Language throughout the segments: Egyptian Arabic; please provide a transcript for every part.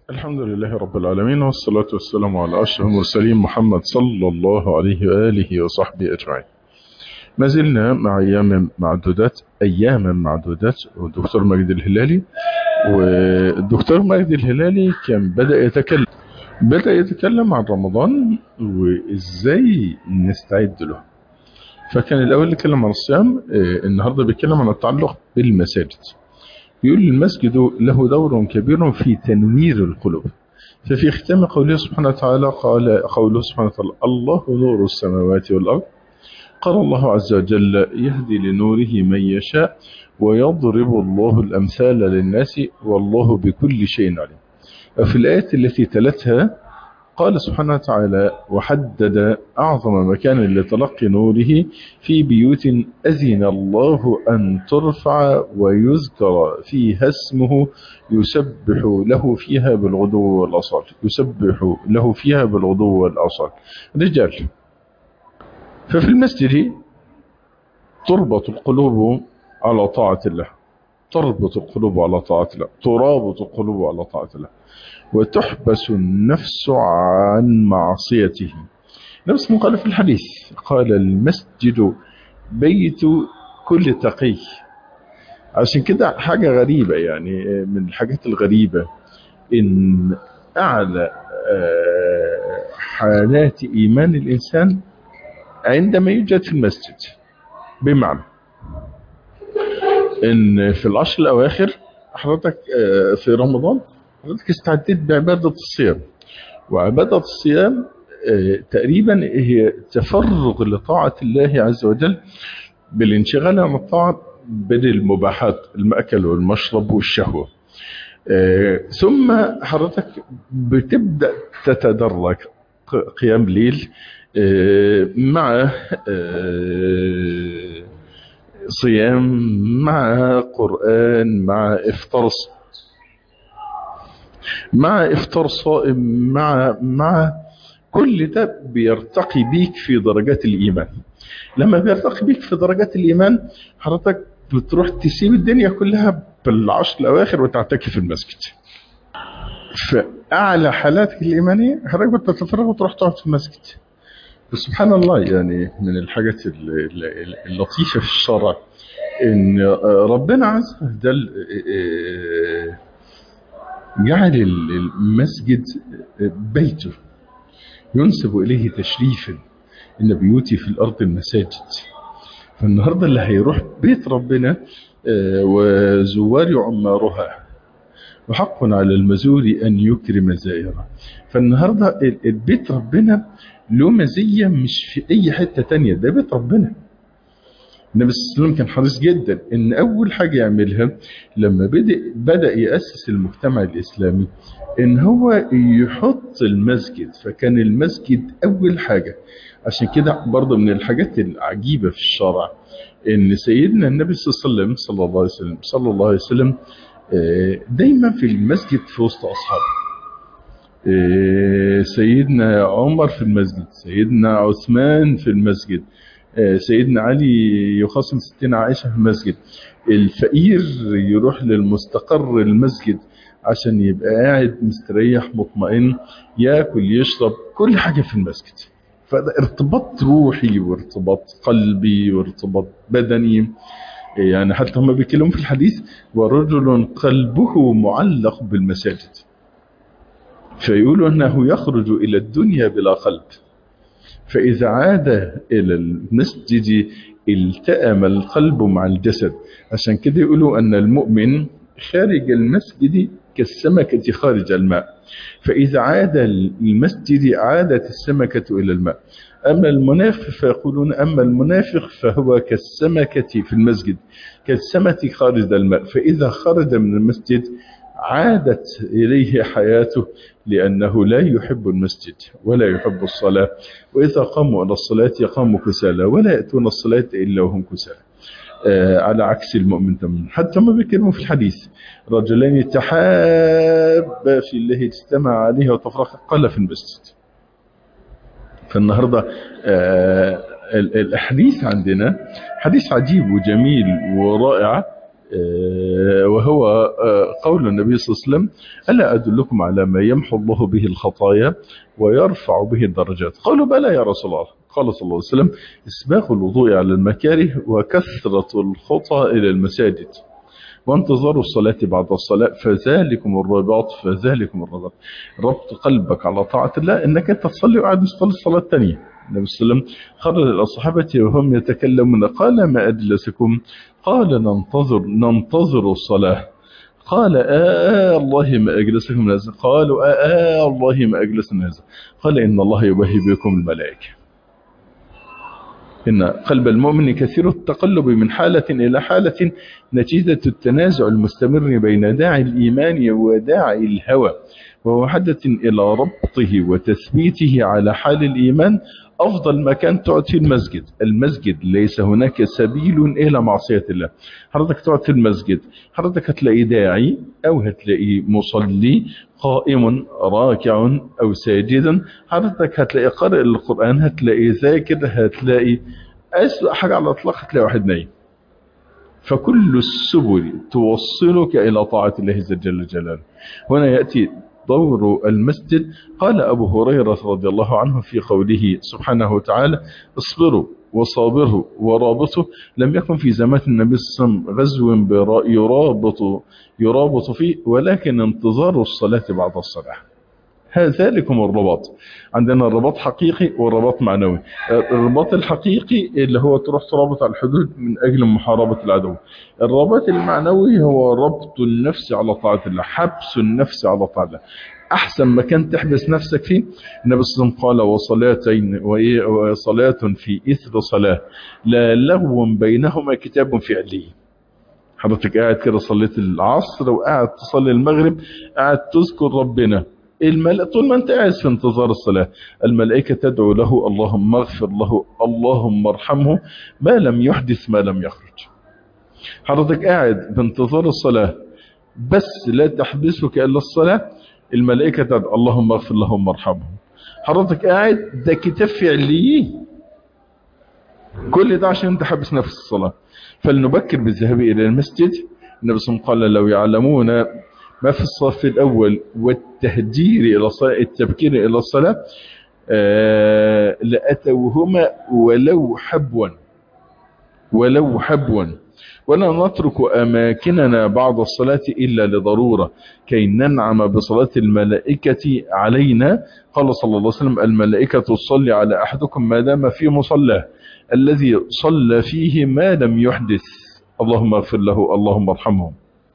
الحمد لله رب العالمين والصلاة والسلام على أشرف المرسلين محمد صلى الله عليه وآله وصحبه أجمعين ما زلنا مع أيام معدودات أياما معدودات والدكتور مجد الهلالي والدكتور مجد الهلالي كان بدأ يتكلم بدأ يتكلم عن رمضان وإزاي نستعد له فكان الأول يتكلم عن الصيام النهاردة بيتكلم عن التعلق بالمساجد يقول المسجد له دور كبير في تنوير القلوب ففي ختام قوله سبحانه وتعالى قال قوله سبحانه وتعالى الله نور السماوات والأرض قال الله عز وجل يهدي لنوره من يشاء ويضرب الله الأمثال للناس والله بكل شيء عليم وفي الآية التي تلتها قال سبحانه وتعالى وحدد أعظم مكان لتلقي نوره في بيوت أذن الله أن ترفع ويذكر فيها اسمه يسبح له فيها بالغدو والأصال يسبح له فيها بالغدو والأصال رجال ففي المسجد تربط القلوب على طاعة الله تربط القلوب على طاعة الله ترابط القلوب على طاعة الله وتحبس النفس عن معصيته نفس ما قال في الحديث قال المسجد بيت كل تقي عشان كده حاجة غريبة يعني من الحاجات الغريبة إن أعلى حالات إيمان الإنسان عندما يوجد في المسجد بمعنى إن في العشر الأواخر حضرتك في رمضان حضرتك استعديت بعبادة الصيام وعبادة الصيام تقريبا هي تفرغ لطاعة الله عز وجل بالانشغال عن الطاعة بين المباحات المأكل والمشرب والشهوة ثم حضرتك بتبدأ تتدرج قيام ليل مع صيام مع قرآن مع افطار مع افطار صائم مع مع كل ده بيرتقي بيك في درجات الايمان لما بيرتقي بيك في درجات الايمان حضرتك بتروح تسيب الدنيا كلها بالعشر الاواخر وتعتكف في المسجد فاعلى حالاتك الايمانيه حضرتك بتتفرغ وتروح تقعد في المسجد سبحان الله يعني من الحاجات اللطيفه في الشرع ان ربنا عز وجل جعل المسجد بيته ينسب إليه تشريفا إن بيوتي في الأرض المساجد فالنهاردة اللي هيروح بيت ربنا وزوار عمارها وحق على المزور أن يكرم زائره فالنهاردة البيت ربنا له مزية مش في أي حتة تانية ده بيت ربنا النبي صلى الله عليه وسلم كان حريص جدا ان اول حاجة يعملها لما بدأ, بدأ يأسس المجتمع الاسلامي ان هو يحط المسجد فكان المسجد اول حاجة عشان كده برضه من الحاجات العجيبة في الشرع ان سيدنا النبي صلى الله عليه وسلم صلى الله عليه وسلم صلى الله عليه وسلم دايما في المسجد في وسط اصحابه سيدنا عمر في المسجد سيدنا عثمان في المسجد سيدنا علي يخاصم ستنا عائشة في المسجد الفقير يروح للمستقر المسجد عشان يبقى قاعد مستريح مطمئن ياكل يشرب كل حاجة في المسجد فده ارتباط روحي وارتباط قلبي وارتباط بدني يعني حتى هم بيتكلموا في الحديث ورجل قلبه معلق بالمساجد فيقولوا أنه يخرج إلى الدنيا بلا قلب فإذا عاد إلى المسجد التأم القلب مع الجسد عشان كده يقولوا أن المؤمن خارج المسجد كالسمكة خارج الماء فإذا عاد المسجد عادت السمكة إلى الماء أما المنافق فيقولون أما المنافق فهو كالسمكة في المسجد كالسمكة خارج الماء فإذا خرج من المسجد عادت إليه حياته لأنه لا يحب المسجد ولا يحب الصلاة وإذا قاموا إلى الصلاة يقاموا كسالى ولا يأتون الصلاة إلا وهم كسالى آه على عكس المؤمن تماما حتى ما بيكلموا في الحديث رجلان تحابا في الله اجتمع عليه وتفرق قال في المسجد فالنهاردة آه الحديث عندنا حديث عجيب وجميل ورائع وهو قول النبي صلى الله عليه وسلم ألا أدلكم على ما يمحو الله به الخطايا ويرفع به الدرجات قالوا بلى يا رسول الله قال صلى الله عليه وسلم اسباغ الوضوء على المكاره وكثرة الخطى إلى المساجد وانتظار الصلاة بعد الصلاة فذلكم الرباط فذلكم الرباط ربط قلبك على طاعة الله انك انت تصلي وقاعد تصلي الصلاة الثانية النبي صلى الله عليه وسلم خرج إلى صحابته وهم يتكلمون قال ما أجلسكم قال ننتظر ننتظر الصلاة قال آه الله ما أجلسكم هذا قالوا آه, آه الله ما أجلسنا هذا قال إن الله يبهي بكم الملائكة إن قلب المؤمن كثير التقلب من حالة إلى حالة نتيجة التنازع المستمر بين داعي الإيمان وداعي الهوى وهو حدث إلى ربطه وتثبيته على حال الإيمان أفضل مكان تقعد في المسجد المسجد ليس هناك سبيل إلى معصية الله حضرتك تقعد في المسجد حضرتك هتلاقي داعي أو هتلاقي مصلي قائم راكع أو ساجدا حضرتك هتلاقي قارئ القرآن هتلاقي ذاكر هتلاقي أسوأ حاجة على الأطلاق هتلاقي واحد نايم فكل السبل توصلك إلى طاعة الله جل جلاله هنا يأتي دور المسجد قال أبو هريرة رضي الله عنه في قوله سبحانه وتعالى اصبروا وصابروا ورابطوا لم يكن في زمان النبي صلى الله عليه وسلم غزو يرابط, يرابط فيه ولكن انتظار الصلاة بعد الصلاة ذلكم الرباط عندنا الرباط حقيقي والرباط معنوي الرباط الحقيقي اللي هو تروح ترابط على الحدود من أجل محاربة العدو الرباط المعنوي هو ربط النفس على طاعة الله حبس النفس على طاعة الله أحسن مكان تحبس نفسك فيه النبي صلى الله عليه وسلم قال وصلاتين وصلاة في إثر صلاة لا لغو بينهما كتاب في عليه حضرتك قاعد كده صليت العصر وقاعد تصلي المغرب قاعد تذكر ربنا الملائكة طول ما انت قاعد في انتظار الصلاة الملائكة تدعو له اللهم اغفر له اللهم ارحمه ما لم يحدث ما لم يخرج حضرتك قاعد بانتظار الصلاة بس لا تحبسك إلا الصلاة الملائكة تدعو اللهم اغفر لهم وارحمهم حضرتك قاعد ده كتاب فعلي كل ده عشان انت حبس نفس الصلاة فلنبكر بالذهاب إلى المسجد النبي صلى الله عليه وسلم قال لو يعلمون ما في الصف الأول والتهجير إلى الصلاة التبكير إلى الصلاة آه لأتوهما ولو حبوا ولو حبوا ولا نترك أماكننا بعد الصلاة إلا لضرورة كي ننعم بصلاة الملائكة علينا قال صلى الله عليه وسلم الملائكة تصلي على أحدكم ما دام في مصلاه الذي صلى فيه ما لم يحدث اللهم اغفر له اللهم ارحمه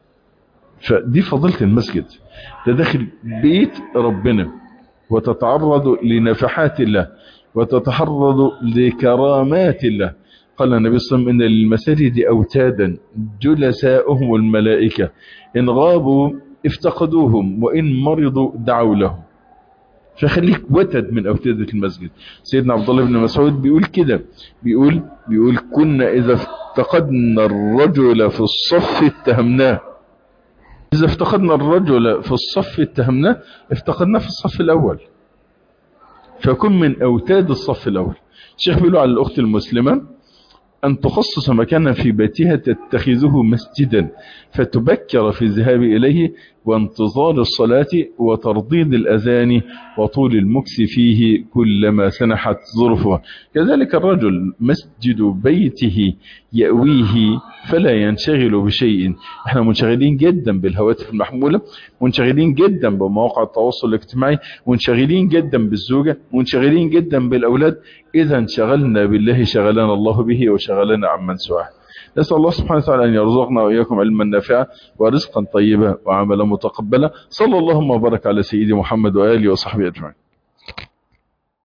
فدي فضيلة المسجد ده داخل بيت ربنا وتتعرض لنفحات الله وتتعرض لكرامات الله قال النبي صلى الله عليه وسلم إن للمساجد أوتادا جلساؤهم الملائكة إن غابوا افتقدوهم وإن مرضوا دعوا لهم فخليك وتد من أوتادة المسجد سيدنا عبد الله بن مسعود بيقول كده بيقول بيقول كنا إذا افتقدنا الرجل في الصف اتهمناه إذا افتقدنا الرجل في الصف اتهمناه افتقدناه في الصف الأول فكن من أوتاد الصف الأول الشيخ بيقولوا على الأخت المسلمة أن تخصص مكانا في بيتها تتخذه مسجدا فتبكر في الذهاب إليه وانتظار الصلاة وترديد الأذان وطول المكس فيه كلما سنحت ظروفها كذلك الرجل مسجد بيته يأويه فلا ينشغل بشيء احنا منشغلين جدا بالهواتف المحمولة منشغلين جدا بمواقع التواصل الاجتماعي منشغلين جدا بالزوجة منشغلين جدا بالأولاد إذا انشغلنا بالله شغلنا الله به وشغلنا عمن سواه نسأل الله سبحانه وتعالى أن يرزقنا وإياكم علما نافعا ورزقا طيبا وعملا متقبلا صلى الله وبارك على سيدي محمد وآله وصحبه أجمعين